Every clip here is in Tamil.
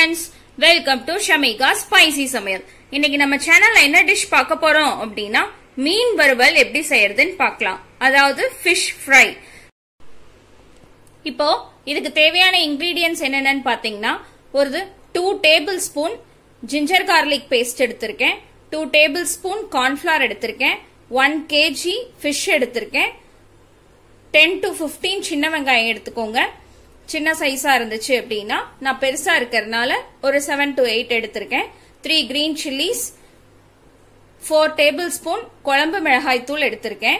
friends welcome to Shamika spicy சமையல் இன்னைக்கு நம்ம சேனல்ல என்ன டிஷ் பார்க்க போறோம் அப்படின்னா மீன் வறுவல் எப்படி செய்யறதுன்னு பார்க்கலாம் அதாவது ஃபிஷ் ஃப்ரை இப்போ இதுக்கு தேவையான இன்கிரீடியன்ஸ் என்னென்னு பாத்தீங்கன்னா ஒரு two tablespoon ginger garlic paste எடுத்திருக்கேன் டூ டேபிள் ஸ்பூன் கார்ன்ஃபிளவர் எடுத்திருக்கேன் ஒன் கேஜி ஃபிஷ் எடுத்திருக்கேன் டென் டு ஃபிஃப்டீன் சின்ன வெங்காயம் எடுத்துக்கோங்க சின்ன சைஸா இருந்துச்சு அப்படின்னா நான் பெருசா இருக்கிறதுனால ஒரு செவன் டு எயிட் எடுத்திருக்கேன் three green chillies four tablespoon குழம்பு மிளகாய் தூள் எடுத்திருக்கேன்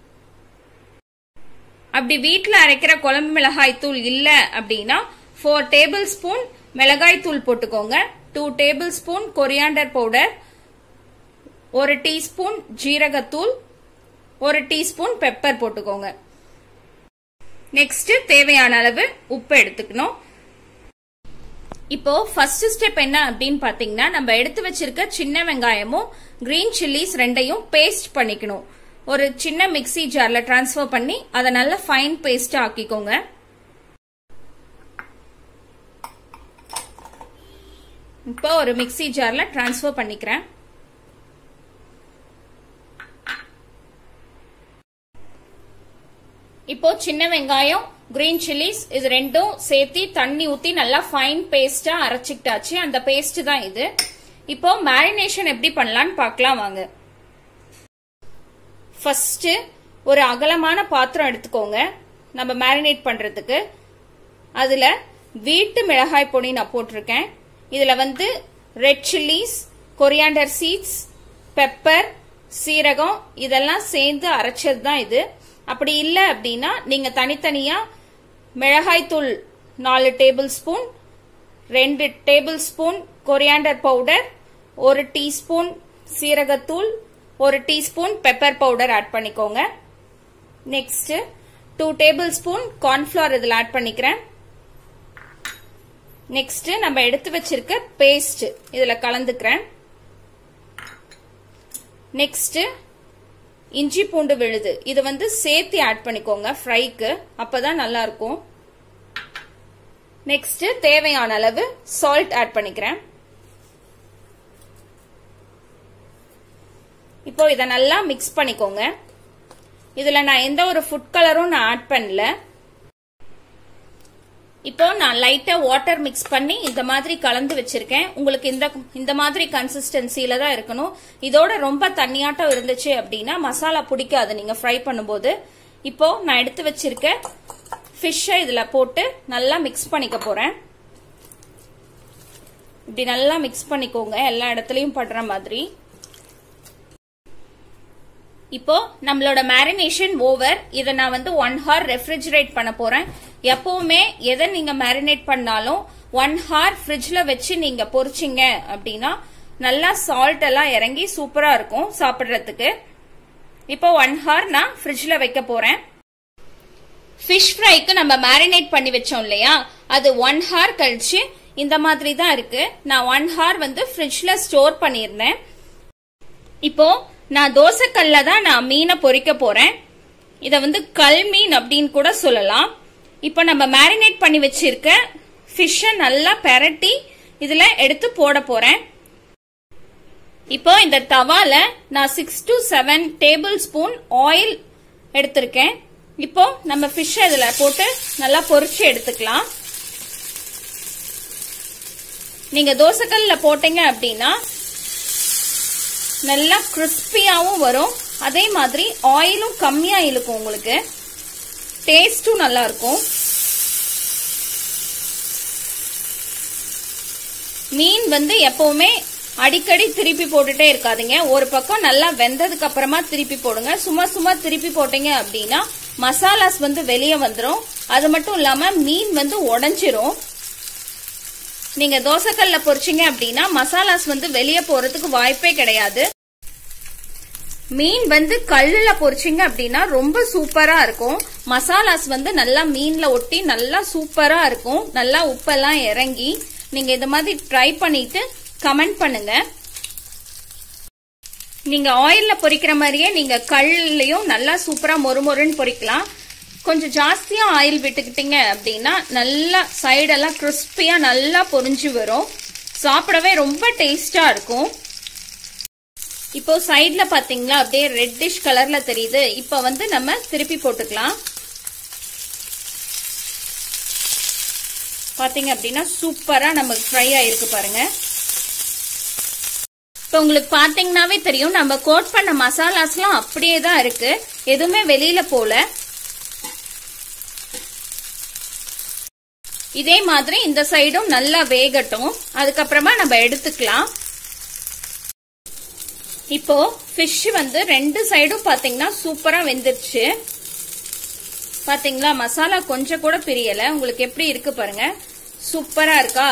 அப்படி வீட்டில் அரைக்கிற குழம்பு மிளகாய் தூள் இல்ல அப்படின்னா ஃபோர் டேபிள் ஸ்பூன் மிளகாய் தூள் போட்டுக்கோங்க two tablespoon coriander powder ஒரு டீஸ்பூன் ஜீரகத்தூள் ஒரு டீஸ்பூன் பெப்பர் போட்டுக்கோங்க நெக்ஸ்ட் தேவையான அளவு உப்பு எடுத்துக்கணும் இப்போ ஃபர்ஸ்ட் ஸ்டெப் என்ன அப்படின்னு பாத்தீங்கன்னா நம்ம எடுத்து வச்சிருக்க சின்ன வெங்காயமும் கிரீன் சில்லிஸ் ரெண்டையும் பேஸ்ட் பண்ணிக்கணும் ஒரு சின்ன மிக்ஸி ஜார்ல டிரான்ஸ்ஃபர் பண்ணி அதை நல்ல ஃபைன் பேஸ்ட் ஆக்கிக்கோங்க இப்போ ஒரு மிக்ஸி ஜார்ல டிரான்ஸ்ஃபர் பண்ணிக்கிறேன் இப்போ சின்ன வெங்காயம் கிரீன் சில்லிஸ் இது ரெண்டும் சேர்த்து தண்ணி ஊத்தி நல்லா ஃபைன் பேஸ்டா அரைச்சிக்கிட்டாச்சு அந்த பேஸ்ட் தான் இது இப்போ மேரினேஷன் எப்படி பண்ணலாம்னு பார்க்கலாம் வாங்க ஃபர்ஸ்ட் ஒரு அகலமான பாத்திரம் எடுத்துக்கோங்க நம்ம மேரினேட் பண்றதுக்கு அதுல வீட்டு மிளகாய் பொடி நான் போட்டிருக்கேன் இதுல வந்து red chillies coriander seeds pepper சீரகம் இதெல்லாம் சேர்ந்து அரைச்சது தான் இது அப்படி இல்லை அப்படின்னா நீங்க தனித்தனியா மிளகாய் தூள் நாலு டேபிள் ஸ்பூன் ரெண்டு டேபிள் ஸ்பூன் கொரியாண்டர் பவுடர் ஒரு டீஸ்பூன் சீரகத்தூள் ஒரு டீஸ்பூன் பெப்பர் பவுடர் ஆட் பண்ணிக்கோங்க next two tablespoon cornflour இதில் ஆட் பண்ணிக்கிறேன் நெக்ஸ்ட் நம்ம எடுத்து வச்சிருக்க பேஸ்ட் இதுல கலந்துக்கிறேன் நெக்ஸ்ட் இஞ்சி பூண்டு விழுது இது வந்து சேர்த்து ஆட் பண்ணிக்கோங்க ஃப்ரைக்கு அப்பதான் நல்லா இருக்கும் நெக்ஸ்ட் தேவையான அளவு சால்ட் ஆட் பண்ணிக்கிறேன் இப்போ இதை நல்லா மிக்ஸ் பண்ணிக்கோங்க இதுல நான் எந்த ஒரு ஃபுட் கலரும் நான் ஆட் பண்ணல இப்போ நான் லைட்டா வாட்டர் மிக்ஸ் பண்ணி இந்த மாதிரி கலந்து வச்சிருக்கேன் உங்களுக்கு இந்த இந்த மாதிரி கன்சிஸ்டன்சில தான் இருக்கணும் இதோட ரொம்ப தண்ணியாட்டம் இருந்துச்சு அப்படின்னா மசாலா பிடிக்காது நீங்க ஃப்ரை பண்ணும்போது இப்போ நான் எடுத்து வச்சிருக்க ஃபிஷ்ஷை இதுல போட்டு நல்லா மிக்ஸ் பண்ணிக்க போறேன் இப்படி நல்லா மிக்ஸ் பண்ணிக்கோங்க எல்லா இடத்துலயும் படுற மாதிரி இப்போ நம்மளோட மேரினேஷன் ஓவர் இதை நான் வந்து ஒன் ஹார் ரெஃப்ரிஜரேட் பண்ண போறேன் எப்பவுமே எதை நீங்க மேரினேட் பண்ணாலும் ஒன் ஹார் ஃப்ரிட்ஜ்ல வச்சு நீங்க பொரிச்சிங்க அப்படின்னா நல்லா சால்ட் எல்லாம் இறங்கி சூப்பரா இருக்கும் சாப்பிடுறதுக்கு இப்போ ஒன் ஹார் நான் ஃப்ரிட்ஜ்ல வைக்க போறேன் ஃபிஷ் ஃப்ரைக்கு நம்ம மேரினேட் பண்ணி வச்சோம் இல்லையா அது ஒன் ஹார் கழிச்சு இந்த மாதிரி தான் இருக்கு நான் ஒன் ஹார் வந்து ஃப்ரிட்ஜ்ல ஸ்டோர் பண்ணியிருந்தேன் இப்போ நான் தோசைக்கல்ல தான் நான் மீனை பொரிக்க போறேன் இத வந்து கல் மீன் அப்படின்னு கூட சொல்லலாம் இப்போ நம்ம மேரினேட் பண்ணி வச்சிருக்க ஃபிஷ்ஷை நல்லா பெரட்டி இதுல எடுத்து போட போறேன் இப்போ இந்த தவால நான் six to seven tablespoon oil எடுத்திருக்கேன் இப்போ நம்ம ஃபிஷ்ஷை இதுல போட்டு நல்லா பொரிச்சு எடுத்துக்கலாம் நீங்க தோசைக்கல்ல போட்டீங்க அப்படின்னா நல்லா கிறிஸ்பியாவும் வரும் அதே மாதிரி ஆயிலும் கம்மியா இழுக்கும் உங்களுக்கு டேஸ்டும் நல்லா இருக்கும் மீன் வந்து எப்பவுமே அடிக்கடி திருப்பி போட்டுட்டே இருக்காதீங்க ஒரு பக்கம் நல்லா வெந்ததுக்கு அப்புறமா திருப்பி போடுங்க சும்மா சும்மா திருப்பி போட்டீங்க அப்படின்னா மசாலாஸ் வந்து வெளியே வந்துடும் அது மட்டும் இல்லாம மீன் வந்து உடஞ்சிரும் நீங்க தோசைக்கல்ல பொரிச்சீங்க அப்படின்னா மசாலாஸ் வந்து வெளியே போறதுக்கு வாய்ப்பே கிடையாது மீன் வந்து கல்லுல பொரிச்சிங்க அப்படின்னா ரொம்ப சூப்பரா இருக்கும் மசாலாஸ் வந்து நல்லா மீன்ல ஒட்டி நல்லா சூப்பரா இருக்கும் நல்லா உப்பெல்லாம் இறங்கி நீங்க இந்த மாதிரி ட்ரை பண்ணிட்டு கமெண்ட் பண்ணுங்க நீங்க ஆயில்ல பொரிக்கிற மாதிரியே நீங்க கல்லையும் நல்லா சூப்பரா மொறுமொறுன்னு பொரிக்கலாம் கொஞ்சம் ஜாஸ்தியா ஆயில் விட்டுக்கிட்டீங்க அப்படின்னா நல்லா சைடெல்லாம் கிறிஸ்பியா நல்லா பொரிஞ்சு வரும் சாப்பிடவே ரொம்ப டேஸ்டா இருக்கும் இப்போ சைட்ல பாத்தீங்களா அப்படியே ரெட்டிஷ் கலர்ல தெரியுது இப்போ வந்து நம்ம திருப்பி போட்டுக்கலாம் பாத்தீங்க அப்படின்னா சூப்பரா நமக்கு ஃப்ரை ஆயிருக்கு பாருங்க இப்போ உங்களுக்கு பாத்தீங்கன்னாவே தெரியும் நம்ம கோட் பண்ண மசாலாஸ்லாம் அப்படியே தான் இருக்கு எதுவுமே வெளியில போல இதே மாதிரி இந்த சைடும் நல்லா வேகட்டும் அதுக்கப்புறமா நம்ம எடுத்துக்கலாம் இப்போ ஃபிஷ் வந்து ரெண்டு சைடும் பாத்தீங்கன்னா சூப்பரா வெந்துருச்சு பாத்தீங்களா மசாலா கொஞ்சம் கூட பிரியல உங்களுக்கு எப்படி இருக்கு பாருங்க சூப்பரா இருக்கா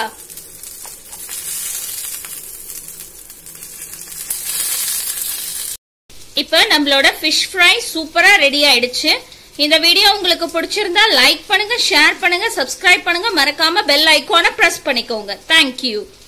இப்ப நம்மளோட ஃபிஷ் ஃப்ரை சூப்பரா ரெடி ஆயிடுச்சு இந்த வீடியோ உங்களுக்கு பிடிச்சிருந்தா லைக் பண்ணுங்க ஷேர் பண்ணுங்க சப்ஸ்கிரைப் பண்ணுங்க மறக்காம பெல் ஐக்கானை பிரஸ் பண்ணிக்கோங்க தேங்க்யூ